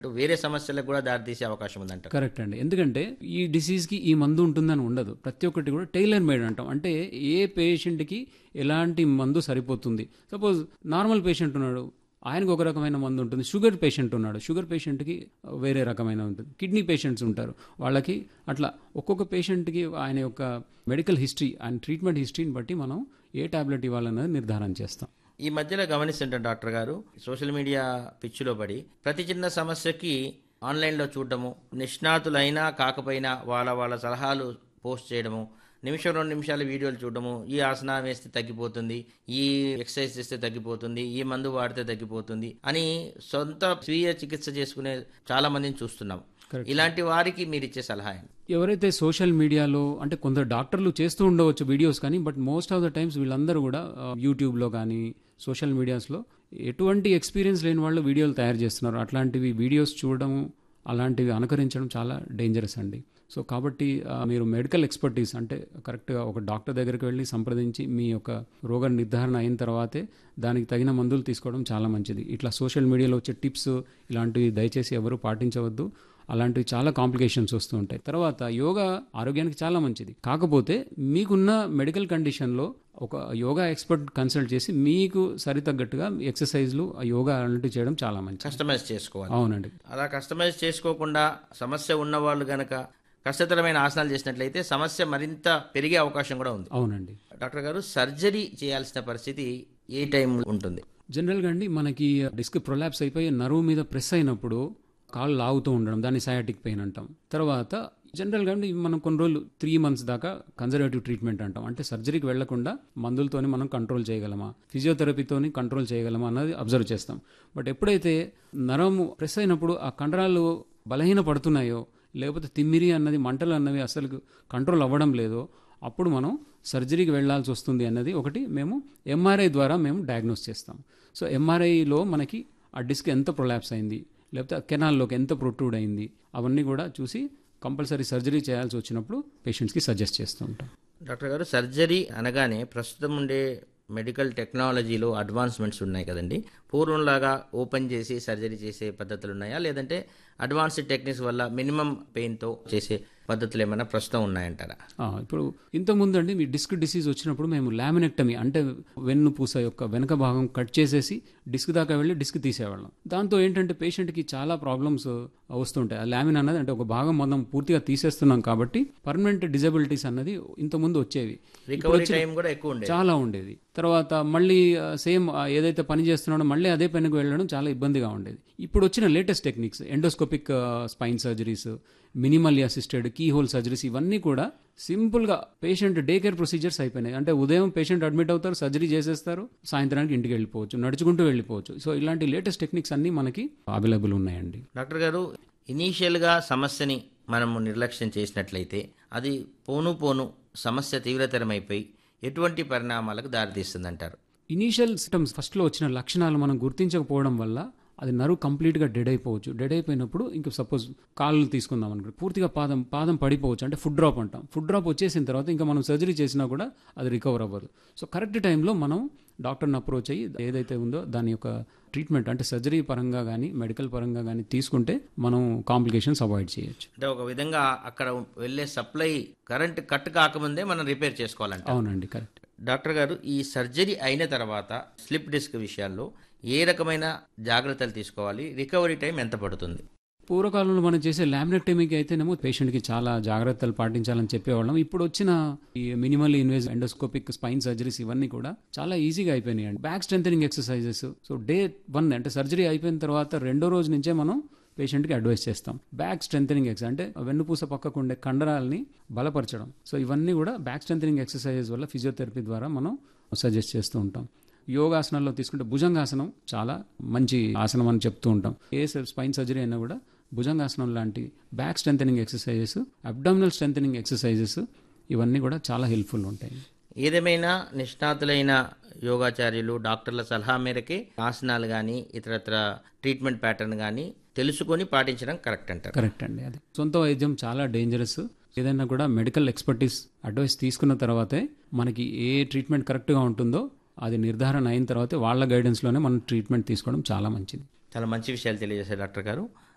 వేరే సమస్యలకు కూడా దారితీసే అవకాశం ఉందంట కరెక్ట్ అండి ఎందుకంటే ఈ డిసీజ్కి ఈ మందు ఉంటుందని ఉండదు ప్రతి ఒక్కటి కూడా టైలర్ మేడ్ అంటాం అంటే ఏ పేషెంట్కి ఎలాంటి మందు సరిపోతుంది సపోజ్ నార్మల్ పేషెంట్ ఉన్నాడు ఆయనకు ఒక రకమైన మందు ఉంటుంది షుగర్ పేషెంట్ ఉన్నాడు షుగర్ పేషెంట్కి వేరే రకమైన ఉంటుంది కిడ్నీ పేషెంట్స్ ఉంటారు వాళ్ళకి అట్లా ఒక్కొక్క పేషెంట్కి ఆయన యొక్క మెడికల్ హిస్టరీ ఆయన ట్రీట్మెంట్ హిస్టరీని బట్టి మనం ఏ టాబ్లెట్ ఇవ్వాలన్నది నిర్ధారణ చేస్తాం ఈ మధ్యలో గమనిస్తుంటాం డాక్టర్ గారు సోషల్ మీడియా పిచ్చిలో పడి ప్రతి చిన్న సమస్యకి ఆన్లైన్లో చూడటము నిష్ణాతులైనా కాకపోయినా వాళ్ళ వాళ్ళ సలహాలు పోస్ట్ చేయడము నిమిషం రెండు నిమిషాల వీడియోలు చూడడము ఈ ఆసనం వేస్తే తగ్గిపోతుంది ఈ ఎక్సర్సైజ్ చేస్తే తగ్గిపోతుంది ఈ మందు వాడితే తగ్గిపోతుంది అని సొంత స్వీయ చికిత్స చేసుకునే చాలా మందిని చూస్తున్నాం ఇలాంటి వారికి మీరు ఇచ్చే సలహా ఏంటి? ఎవరైతే సోషల్ మీడియాలో అంటే కొందరు డాక్టర్లు చేస్తూ ఉండవచ్చు వీడియోస్ కానీ but most of the times వీళ్ళందరూ కూడా ఆ, యూట్యూబ్లో కానీ సోషల్ మీడియాస్లో ఎటువంటి ఎక్స్పీరియన్స్ లేని వాళ్ళు వీడియోలు తయారు చేస్తున్నారు అట్లాంటివి వీడియోస్ చూడడం అలాంటివి అనుకరించడం చాలా డేంజరస్ అండి సో కాబట్టి ఆ, మీరు మెడికల్ ఎక్స్పర్టీస్ అంటే కరెక్ట్గా ఒక డాక్టర్ దగ్గరికి వెళ్ళి సంప్రదించి మీ యొక్క రోగ నిర్ధారణ అయిన తర్వాతే దానికి తగిన మందులు తీసుకోవడం చాలా మంచిది ఇట్లా సోషల్ మీడియాలో వచ్చే టిప్స్ ఇలాంటివి దయచేసి ఎవరు పాటించవద్దు అలాంటివి చాలా కాంప్లికేషన్స్ వస్తూ ఉంటాయి తర్వాత యోగా ఆరోగ్యానికి చాలా మంచిది కాకపోతే మీకున్న మెడికల్ కండిషన్లో ఒక యోగా ఎక్స్పర్ట్ కన్సల్ట్ చేసి మీకు సరితగ్గట్టుగా ఎక్సర్సైజ్లు ఆ యోగా అలాంటివి చేయడం చాలా మంచిది కస్టమైజ్ చేసుకోవాలి అవునండి అలా కస్టమైజ్ చేసుకోకుండా సమస్య ఉన్నవాళ్ళు గనక కష్టతరమైన ఆసనాలు చేసినట్లయితే సమస్య మరింత పెరిగే అవకాశం కూడా ఉంది అవునండి డాక్టర్ గారు సర్జరీ చేయాల్సిన పరిస్థితి ఏ టైం ఉంటుంది జనరల్గా అండి మనకి డిస్క్ ప్రొలాప్స్ అయిపోయి నరువు మీద ప్రెస్ అయినప్పుడు కాళ్ళు లాగుతూ ఉండడం దాన్ని సయాటిక్ పెయిన్ అంటాం తర్వాత జనరల్గా అండి మనం కొన్ని రోజులు త్రీ మంత్స్ దాకా కన్జర్వేటివ్ ట్రీట్మెంట్ అంటాం అంటే సర్జరీకి వెళ్లకుండా మందులతోని మనం కంట్రోల్ చేయగలమా ఫిజియోథెరపీతోని కంట్రోల్ చేయగలమా అన్నది అబ్జర్వ్ చేస్తాం బట్ ఎప్పుడైతే నరము ప్రెస్ అయినప్పుడు ఆ కండరాలు బలహీన పడుతున్నాయో లేకపోతే తిమ్మిరి అన్నది మంటలు అన్నవి అసలు కంట్రోల్ అవ్వడం లేదో అప్పుడు మనం సర్జరీకి వెళ్లాల్సి వస్తుంది అన్నది ఒకటి మేము ఎంఆర్ఐ ద్వారా మేము డయాగ్నోస్ చేస్తాం సో ఎంఆర్ఐలో మనకి ఆ డిస్క్ ఎంత ప్రొలాప్స్ అయింది లేకపోతే ఆ కెనాల్లోకి ఎంత ప్రొట్రూడ్ అయింది అవన్నీ కూడా చూసి కంపల్సరీ సర్జరీ చేయాల్సి వచ్చినప్పుడు పేషెంట్స్కి సజెస్ట్ చేస్తూ ఉంటాం డాక్టర్ గారు సర్జరీ అనగానే ప్రస్తుతం ఉండే మెడికల్ టెక్నాలజీలో అడ్వాన్స్మెంట్స్ ఉన్నాయి కదండి పూర్వంలాగా ఓపెన్ చేసి సర్జరీ చేసే పద్ధతులు ఉన్నాయా లేదంటే అడ్వాన్స్డ్ టెక్నిక్స్ వల్ల మినిమం పెయిన్తో చేసే పద్ధతులు ఏమైనా ప్రస్తుతం ఉన్నాయంటారా ఆ, ఇప్పుడు ఇంతకుముందు అండి మీ డిస్క్ డిసీజ్ వచ్చినప్పుడు మేము లామినెక్టమీ అంటే వెన్ను పూస యొక్క వెనక భాగం కట్ చేసేసి డిస్క్ దాకా వెళ్ళి డిస్క్ తీసేవాళ్ళం దాంతో ఏంటంటే పేషెంట్కి చాలా ప్రాబ్లమ్స్ వస్తుంటాయి ఆ లామిన్ అన్నది అంటే ఒక భాగం మనం పూర్తిగా తీసేస్తున్నాం కాబట్టి పర్మనెంట్ డిజబిలిటీస్ అన్నది ఇంతకుముందు వచ్చేవి రికవరీ టైం కూడా ఎక్కువ ఉండేది చాలా ఉండేది తర్వాత మళ్ళీ సేమ్ ఏదైతే పని చేస్తున్నాడో మళ్ళీ అదే పనికి వెళ్ళడం చాలా ఇబ్బందిగా ఉండేది ఇప్పుడు వచ్చిన latest techniques endoscopic spine surgeries minimally assisted key hole surgeries ఇవన్నీ కూడా సింపుల్గా పేషెంట్ డే కేర్ ప్రొసీజర్స్ అయిపోయినాయి అంటే ఉదయం పేషెంట్ అడ్మిట్ అవుతారు సర్జరీ చేసేస్తారు సాయంత్రానికి ఇంటికి వెళ్ళిపోవచ్చు నడుచుకుంటూ వెళ్ళిపోవచ్చు సో ఇలాంటి లేటెస్ట్ టెక్నిక్స్ అన్నీ మనకి అవైలబుల్ ఉన్నాయండి డాక్టర్ గారు ఇనీషియల్గా సమస్యని మనము నిర్లక్ష్యం చేసినట్లయితే అది పోను పోను సమస్య తీవ్రతరమైపోయి ఎటువంటి పరిణామాలకు దారితీస్తుందంటారు ఇనీషియల్ సిమ్టమ్స్ ఫస్ట్లో వచ్చిన లక్షణాలు మనం గుర్తించకపోవడం వల్ల అది నరువు కంప్లీట్గా డెడ్ అయిపోవచ్చు డెడ్ అయిపోయినప్పుడు ఇంకా సపోజ్ కాళ్ళు తీసుకుందాం అనుకో పూర్తిగా పాదం పాదం పడిపోవచ్చు అంటే ఫుడ్ డ్రాప్ అంటాం ఫుడ్ డ్రాప్ వచ్చేసిన తర్వాత ఇంకా మనం సర్జరీ చేసినా కూడా అది రికవర్ అవ్వదు సో కరెక్ట్ టైంలో మనం డాక్టర్ని అప్రోచ్ అయ్యి ఏదైతే ఉందో దాని యొక్క ట్రీట్మెంట్ అంటే సర్జరీ పరంగా కానీ మెడికల్ పరంగా కానీ తీసుకుంటే మనం కాంప్లికేషన్స్ అవాయిడ్ చేయొచ్చు అంటే ఒక విధంగా అక్కడ వెళ్ళే సప్లై కరెంట్ కట్ కాకముందే మనం రిపేర్ చేసుకోవాలంట అవునండి కరెక్ట్ డాక్టర్ గారు ఈ సర్జరీ అయిన తర్వాత స్లిప్ డిస్క్ విషయాల్లో ఏ రకమైన జాగ్రత్తలు తీసుకోవాలి రికవరీ టైం ఎంత పడుతుంది పూర్వకాలంలో మనం చేసే ల్యామినెక్టమీకి అయితేనేమో పేషెంట్కి చాలా జాగ్రత్తలు పాటించాలని చెప్పేవాళ్ళం ఇప్పుడు వచ్చిన ఈ minimal invasive endoscopic spine surgeries ఇవన్నీ కూడా చాలా ఈజీగా అయిపోయినాయి అండి back strengthening exercises so day one అంటే సర్జరీ అయిపోయిన తర్వాత రెండో రోజు నుంచే మనం పేషెంట్కి అడ్వైస్ చేస్తాం బ్యాక్ స్ట్రెంథనింగ్ ఎక్స్ అంటే వెన్నుపూస పక్కకు ఉండే కండరాలని బలపరచడం సో ఇవన్నీ కూడా బ్యాక్ స్ట్రెంథనింగ్ ఎక్సర్సైజెస్ వల్ల ఫిజియోథెరపీ ద్వారా మనం సజెస్ట్ చేస్తూ ఉంటాం యోగాసనాల్లో తీసుకుంటే భుజంగాసనం చాలా మంచి ఆసనం అని చెప్తూ ఉంటాం ఏ స్పైన్ సర్జరీ అయినా కూడా భుజంగాసనం లాంటి back strengthening exercises abdominal strengthening exercises ఇవన్నీ కూడా చాలా హెల్ప్ఫుల్ ఉంటాయి ఏదేమైనా నిష్ణాతులైన యోగాచార్యులు డాక్టర్ల సలహా మేరకే ఆసనాలు కానీ ఇతరత్ర ట్రీట్మెంట్ ప్యాటర్న్ కానీ తెలుసుకొని పాటించడం కరెక్ట్ అంటారు కరెక్ట్ అండి అది సొంత వైద్యం చాలా డేంజరస్ ఏదైనా కూడా మెడికల్ ఎక్స్పర్టీస్ అడ్వైస్ తీసుకున్న తర్వాతే మనకి ఏ ట్రీట్మెంట్ కరెక్ట్గా ఉంటుందో అది నిర్ధారణ అయిన తర్వాతే వాళ్ళ గైడెన్స్లోనే మనం ట్రీట్మెంట్ తీసుకోవడం చాలా మంచిది చాలా మంచి విషయాలు తెలియజేశారు డాక్టర్ గారు